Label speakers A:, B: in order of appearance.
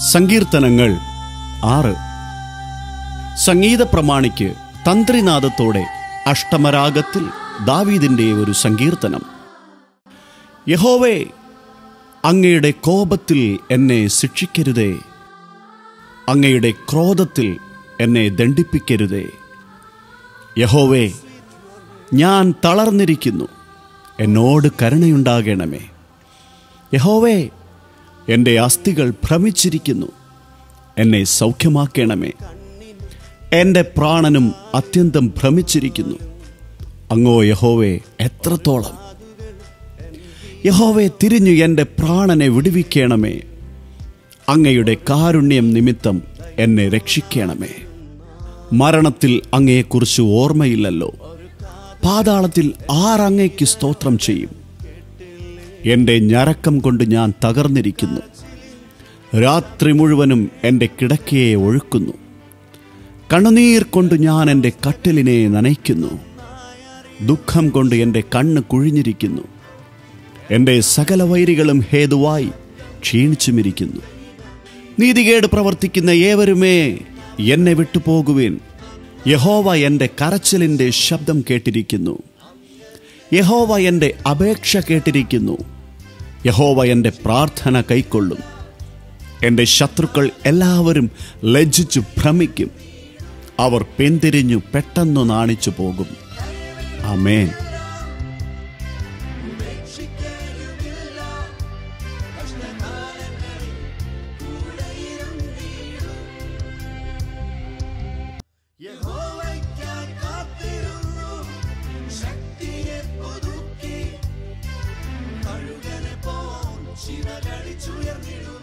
A: സങ്കീർത്തനങ്ങൾ ആറ് സംഗീത പ്രമാണിക്ക് തന്ത്രിനാദത്തോടെ അഷ്ടമരാഗത്തിൽ ദാവീദിന്റെ ഒരു സങ്കീർത്തനം യഹോവേ അങ്ങയുടെ കോപത്തിൽ എന്നെ ശിക്ഷിക്കരുതേ അങ്ങയുടെ ക്രോധത്തിൽ എന്നെ ദണ്ഡിപ്പിക്കരുതേ യഹോവേ ഞാൻ തളർന്നിരിക്കുന്നു എന്നോട് കരുണയുണ്ടാകണമേ യഹോവേ എൻ്റെ അസ്ഥികൾ ഭ്രമിച്ചിരിക്കുന്നു എന്നെ സൗഖ്യമാക്കണമേ എൻ്റെ പ്രാണനും അത്യന്തം ഭ്രമിച്ചിരിക്കുന്നു അങ്ങോ യഹോവേ എത്രത്തോളം യഹോവേ തിരിഞ്ഞു എൻ്റെ പ്രാണനെ വിടുവിക്കണമേ അങ്ങയുടെ കാരുണ്യം നിമിത്തം എന്നെ രക്ഷിക്കണമേ മരണത്തിൽ അങ്ങയെക്കുറിച്ച് ഓർമ്മയില്ലല്ലോ പാതാളത്തിൽ ആരങ്ങയ്ക്ക് സ്തോത്രം ചെയ്യും എൻ്റെ ഞരക്കം കൊണ്ട് ഞാൻ തകർന്നിരിക്കുന്നു രാത്രി മുഴുവനും എൻ്റെ കിടക്കയെ ഒഴുക്കുന്നു കണ്ണുനീർ കൊണ്ട് ഞാൻ എൻ്റെ കട്ടിലിനെ നനയ്ക്കുന്നു ദുഃഖം കൊണ്ട് എൻ്റെ കണ്ണ് കുഴിഞ്ഞിരിക്കുന്നു എൻ്റെ സകല വൈരികളും ഹേതുവായി ക്ഷീണിച്ചുമിരിക്കുന്നു നീതികേട് പ്രവർത്തിക്കുന്ന ഏവരുമേ എന്നെ വിട്ടുപോകുവേൻ യഹോവ എൻ്റെ കരച്ചിലിൻ്റെ ശബ്ദം കേട്ടിരിക്കുന്നു യഹോവ എൻ്റെ അപേക്ഷ കേട്ടിരിക്കുന്നു യഹോവ എൻ്റെ പ്രാർത്ഥന കൈക്കൊള്ളും എൻ്റെ ശത്രുക്കൾ എല്ലാവരും ലജ്ജിച്ചു ഭ്രമിക്കും അവർ പിന്തിരിഞ്ഞു പെട്ടെന്നു നാണിച്ചു പോകും അമേൻ
B: യഹോവയ്ക്കായി കാത്തിരുന്നു ശക്തിയെ പുതുക്കി കഴുകനെ പോൽ ചിറകടിച്ചുയർന്നിടും